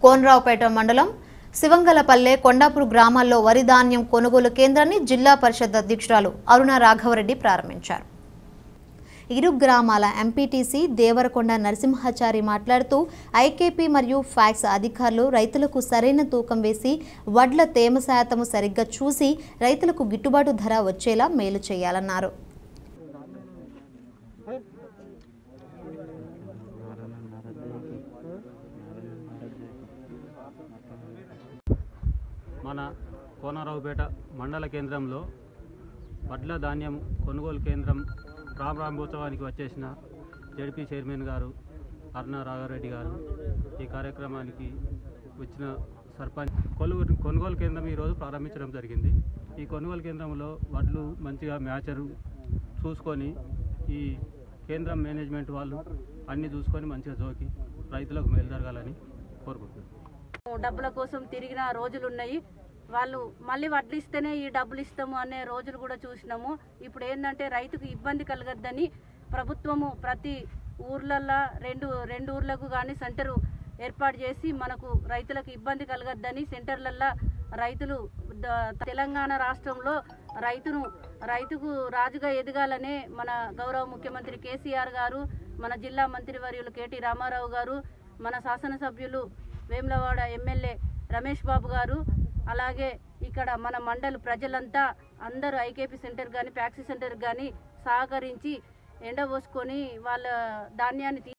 కోనరావుపేట మండలం శివంగలపల్లె కొండాపూర్ గ్రామాల్లో వరి ధాన్యం కొనుగోలు కేంద్రాన్ని జిల్లా పరిషత్ అధ్యక్షురాలు అరుణ రాఘవరెడ్డి ప్రారంభించారు ఇరు గ్రామాల ఎంపీటీసీ దేవరకొండ నరసింహాచారి మాట్లాడుతూ ఐకేపీ మరియు ఫ్యాక్స్ అధికారులు రైతులకు సరైన తూకం వేసి వడ్ల తేమ శాతము సరిగ్గా చూసి రైతులకు గిట్టుబాటు ధర వచ్చేలా మేలు చేయాలన్నారు మన కోనరావుపేట మండల కేంద్రంలో వడ్ల ధాన్యం కొనుగోలు కేంద్రం ప్రారంభోత్సవానికి వచ్చేసిన జడ్పీ చైర్మన్ గారు అరుణ రాఘారెడ్డి గారు ఈ కార్యక్రమానికి వచ్చిన సర్పంచ్ కొనుగోలు కొనుగోలు కేంద్రం ఈరోజు ప్రారంభించడం జరిగింది ఈ కొనుగోలు కేంద్రంలో వడ్లు మంచిగా మ్యాచరు చూసుకొని ఈ కేంద్రం మేనేజ్మెంట్ వాళ్ళు అన్నీ చూసుకొని మంచిగా జోకి రైతులకు మేలు జరగాలని కోరుకుంటున్నాను డబ్బుల కోసం తిరిగిన రోజులు ఉన్నాయి వాళ్ళు మళ్ళీ వడ్లు ఇస్తేనే ఈ డబ్బులు ఇస్తాము అనే రోజులు కూడా చూసినాము ఇప్పుడు ఏంటంటే రైతుకు ఇబ్బంది కలగద్దని ప్రభుత్వము ప్రతి ఊర్లల్లో రెండు రెండు ఊర్లకు కానీ సెంటరు ఏర్పాటు చేసి మనకు రైతులకు ఇబ్బంది కలగద్దని సెంటర్లల్లో రైతులు ద- తెలంగాణ రాష్ట్రంలో రైతును రైతుకు రాజుగా ఎదగాలనే మన గౌరవ ముఖ్యమంత్రి కేసీఆర్ గారు మన జిల్లా మంత్రివర్యులు కేటీ రామారావు గారు మన శాసనసభ్యులు వేములవాడ ఎమ్మెల్యే రమేష్ బాబు గారు అలాగే ఇక్కడ మన మండలి ప్రజలంతా అందరూ ఐకేపీ సెంటర్ కానీ ప్యాక్సీ సెంటర్ కానీ సహకరించి ఎండబోసుకొని వాళ్ళ ధాన్యాన్ని తీ-